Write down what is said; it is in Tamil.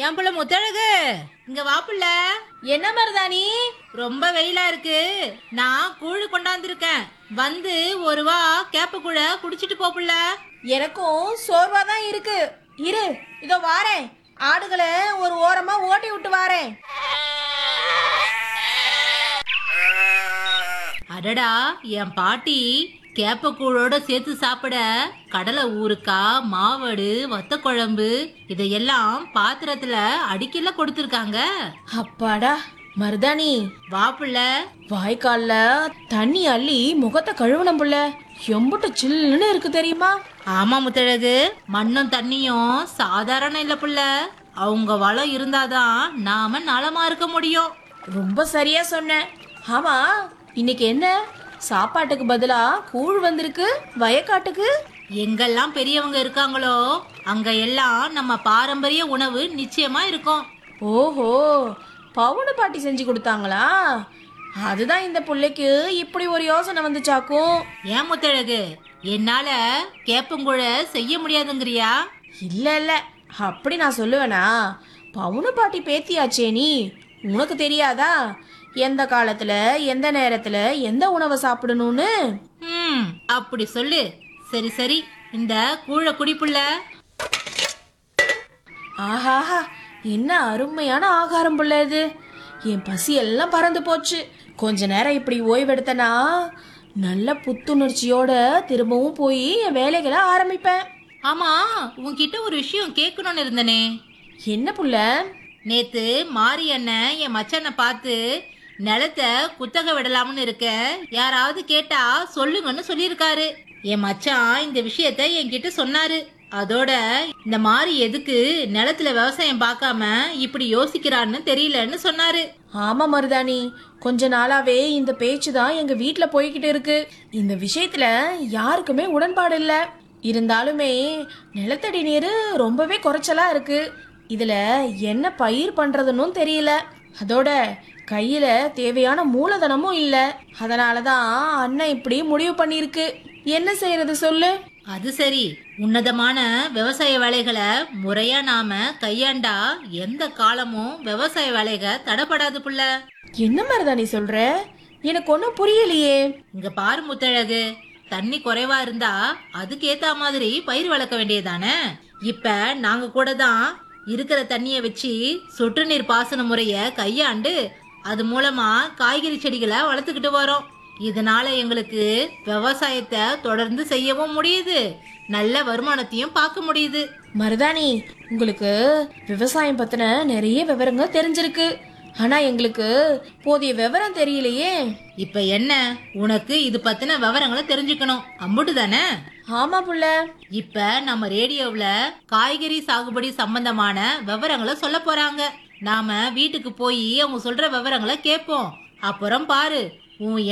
என் புள்ள முத்தழகு இங்க வா புள்ள என்ன மருதாணி ரொம்ப வெயிலா இருக்கு நான் கூழு கொண்டாந்துருக்கேன் வந்து ஒரு வா கேப்ப கூழ குடிச்சிட்டு போ புள்ள எனக்கும் சோர்வா தான் இருக்கு இரு இதோ வாரேன் ஆடுகளை ஒரு ஓரமா ஓட்டி விட்டு வாரேன் அடடா என் பாட்டி கேப்ப கூழோட சேர்த்து சாப்பிட கடலை ஊறுக்காய் மாவடு வத்த குழம்பு இதையெல்லாம் பாத்திரத்துல அடிக்கல கொடுத்துருக்காங்க அப்பாடா மருதாணி வா புள்ள வாய்க்கால்ல தண்ணி அள்ளி முகத்தை கழுவணும் புள்ள எம்புட்டு சில்லுன்னு இருக்கு தெரியுமா ஆமா முத்தழகு மண்ணும் தண்ணியும் சாதாரண இல்ல புள்ள அவங்க வளம் இருந்தாதான் நாம நலமா இருக்க முடியும் ரொம்ப சரியா சொன்ன ஆமா இன்னைக்கு என்ன சாப்பாட்டுக்கு பதிலா கூழ் வந்திருக்கு வயக்காட்டுக்கு எங்கெல்லாம் பெரியவங்க இருக்காங்களோ அங்க எல்லாம் நம்ம பாரம்பரிய உணவு நிச்சயமா இருக்கும் ஓஹோ பவுனு பாட்டி செஞ்சு கொடுத்தாங்களா அதுதான் இந்த புள்ளைக்கு இப்படி ஒரு யோசனை வந்துச்சாக்கும் ஏன் முத்தழகு என்னால கேப்பங்குழ செய்ய முடியாதுங்கிறியா இல்ல இல்ல அப்படி நான் சொல்லுவேனா பவுனு பாட்டி பேத்தியாச்சே நீ உனக்கு தெரியாதா எந்த காலத்துல எந்த நேரத்துல எந்த உணவை சாப்பிடணும்னு ம் அப்படி சொல்லு சரி சரி இந்த கூழ குடிப்புள்ள ஆஹாஹா என்ன அருமையான ஆகாரம் புள்ள இது என் பசி எல்லாம் பறந்து போச்சு கொஞ்ச நேரம் இப்படி ஓய்வெடுத்தனா நல்ல புத்துணர்ச்சியோட திரும்பவும் போய் என் வேலைகளை ஆரம்பிப்பேன் ஆமா உன்கிட்ட ஒரு விஷயம் கேட்கணும்னு இருந்தனே என்ன புள்ள நேத்து மாரி அண்ணன் என் மச்சானை பார்த்து நிலத்தை குத்தகை விடலாம்னு இருக்க யாராவது கேட்டா சொல்லுங்கன்னு சொல்லியிருக்காரு என் மச்சான் இந்த விஷயத்த என்கிட்ட சொன்னாரு அதோட இந்த மாரி எதுக்கு நிலத்துல விவசாயம் பார்க்காம இப்படி யோசிக்கிறான்னு தெரியலன்னு சொன்னாரு ஆமா மருதாணி கொஞ்ச நாளாவே இந்த பேச்சு தான் எங்க வீட்ல போய்கிட்டு இருக்கு இந்த விஷயத்துல யாருக்குமே உடன்பாடு இல்ல இருந்தாலுமே நிலத்தடி நீர் ரொம்பவே குறைச்சலா இருக்கு இதுல என்ன பயிர் பண்றதுன்னு தெரியல அதோட கையில தேவையான மூலதனமும் இல்ல அதனாலதான் அண்ணன் இப்படி முடிவு பண்ணிருக்கு என்ன செய்யறது சொல்லு அது சரி உன்னதமான விவசாய வேலைகளை முறையா நாம கையாண்டா எந்த காலமும் விவசாய வேலைக தடப்படாது புள்ள என்ன மருதாணி சொல்ற எனக்கு ஒன்றும் புரியலையே இங்க பாரு முத்தழகு தண்ணி குறைவா இருந்தா அதுக்கு ஏத்த மாதிரி பயிர் வளர்க்க வேண்டியதானே இப்ப நாங்க கூட தான் இருக்கிற தண்ணிய வச்சு சொட்டு நீர் பாசன முறைய கையாண்டு அது மூலமா காய்கறி செடிகளை வளர்த்துக்கிட்டு வரோம் இதனால எங்களுக்கு விவசாயத்தை தொடர்ந்து செய்யவும் முடியுது நல்ல வருமானத்தையும் பார்க்க முடியுது மருதாணி உங்களுக்கு விவசாயம் பத்தின நிறைய விவரங்கள் தெரிஞ்சிருக்கு ஆனா எங்களுக்கு போதிய விவரம் தெரியலையே இப்ப என்ன உனக்கு இது பத்தின விவரங்களை தெரிஞ்சுக்கணும் அம்புட்டு தானே ஆமா புள்ள இப்ப நம்ம ரேடியோவுல காய்கறி சாகுபடி சம்பந்தமான விவரங்களை சொல்ல போறாங்க நாம வீட்டுக்கு போய் அவங்க சொல்ற விவரங்களை கேட்போம் அப்புறம் பாரு உன்